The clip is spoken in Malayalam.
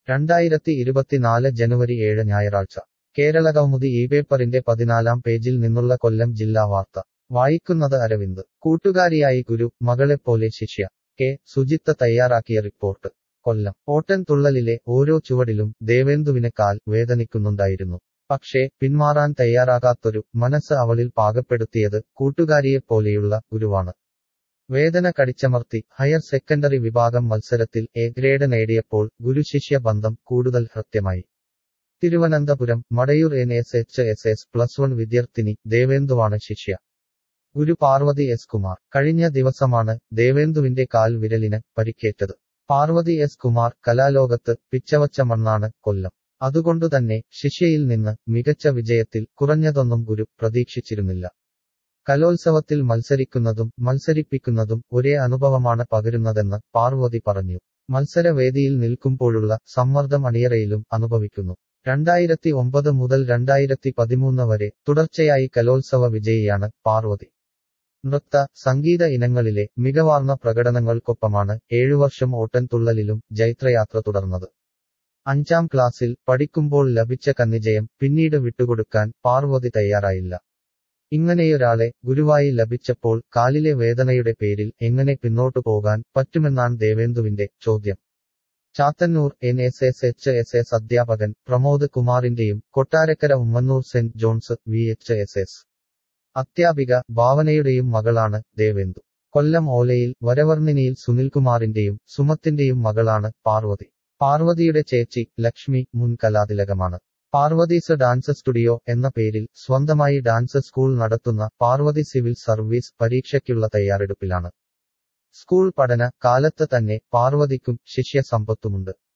രണ്ടായിരത്തി ഇരുപത്തിനാല് ജനുവരി ഏഴ് ഞായറാഴ്ച കേരളകൗമുദി ഈ പേപ്പറിന്റെ പതിനാലാം പേജിൽ നിന്നുള്ള കൊല്ലം ജില്ലാ വാർത്ത വായിക്കുന്നത് അരവിന്ദ് കൂട്ടുകാരിയായി ഗുരു മകളെപ്പോലെ ശിഷ്യ കെ സുജിത്ത തയ്യാറാക്കിയ റിപ്പോർട്ട് കൊല്ലം ഓട്ടൻ തുള്ളലിലെ ഓരോ ചുവടിലും ദേവേന്ദുവിന് കാൽ വേദനിക്കുന്നുണ്ടായിരുന്നു പക്ഷേ പിന്മാറാൻ തയ്യാറാകാത്തൊരു മനസ്സ് അവളിൽ പാകപ്പെടുത്തിയത് കൂട്ടുകാരിയെപ്പോലെയുള്ള ഗുരുവാണ് വേദന കടിച്ചമർത്തി ഹയർ സെക്കൻഡറി വിഭാഗം മത്സരത്തിൽ എ ഗ്രേഡ് നേടിയപ്പോൾ ഗുരുശിഷ്യ ബന്ധം കൂടുതൽ ഹൃദ്യമായി Thiruvananthapuram Madayoor N S H S S plus one വിദ്യാർത്ഥിനി ദേവേന്ദുവാണ് ശിഷ്യ ഗുരു പാർവതി എസ് കുമാർ കഴിഞ്ഞ ദിവസമാണ് ദേവേന്ദുവിന്റെ കാൽ വിരലിന് പരിക്കേറ്റത് പാർവതി എസ് കുമാർ കലാലോകത്ത് പിച്ചവച്ച മണ്ണാണ് കൊല്ലം അതുകൊണ്ടുതന്നെ ശിഷ്യയിൽ നിന്ന് മികച്ച വിജയത്തിൽ കുറഞ്ഞതൊന്നും ഗുരു പ്രതീക്ഷിച്ചിരുന്നില്ല കലോത്സവത്തിൽ മത്സരിക്കുന്നതും മത്സരിപ്പിക്കുന്നതും ഒരേ അനുഭവമാണ് പകരുന്നതെന്ന് പാർവതി പറഞ്ഞു മത്സരവേദിയിൽ നിൽക്കുമ്പോഴുള്ള സമ്മർദ്ദം അണിയറയിലും അനുഭവിക്കുന്നു രണ്ടായിരത്തി ഒമ്പത് മുതൽ രണ്ടായിരത്തി പതിമൂന്ന് വരെ തുടർച്ചയായി കലോത്സവ വിജയിയാണ് പാർവതി നൃത്ത സംഗീത ഇനങ്ങളിലെ മികവാർന്ന പ്രകടനങ്ങൾക്കൊപ്പമാണ് ഏഴുവർഷം ഓട്ടൻതുള്ളലിലും ജൈത്രയാത്ര തുടർന്നത് അഞ്ചാം ക്ലാസ്സിൽ പഠിക്കുമ്പോൾ ലഭിച്ച കന്നിജയം പിന്നീട് വിട്ടുകൊടുക്കാൻ പാർവതി തയ്യാറായില്ല ഇങ്ങനെയൊരാളെ ഗുരുവായി ലഭിച്ചപ്പോൾ കാലിലെ വേദനയുടെ പേരിൽ എങ്ങനെ പിന്നോട്ടു പോകാൻ പറ്റുമെന്നാണ് ദേവേന്ദുവിന്റെ ചോദ്യം Chathannoor N S S H S S അധ്യാപകൻ പ്രമോദ് കുമാറിന്റെയും Kottarakkara Ummannoor Saint John's V H S S അധ്യാപിക ഭാവനയുടെയും മകളാണ് ദേവേന്ദു കൊല്ലം ഓലയിൽ വരവർണിനിയിൽ സുനിൽകുമാറിന്റെയും സുമത്തിന്റെയും മകളാണ് പാർവതി പാർവതിയുടെ ചേച്ചി ലക്ഷ്മി മുൻ കലാതിലകമാണ് പാർവതീസ് ഡാൻസ് സ്റ്റുഡിയോ എന്ന പേരിൽ സ്വന്തമായി ഡാൻസ് സ്കൂൾ നടത്തുന്ന പാർവതി സിവിൽ സർവീസ് പരീക്ഷയ്ക്കുള്ള തയ്യാറെടുപ്പിലാണ് സ്കൂൾ പഠന കാലത്ത് തന്നെ പാർവതിക്കും ശിഷ്യ സമ്പത്തുമുണ്ട്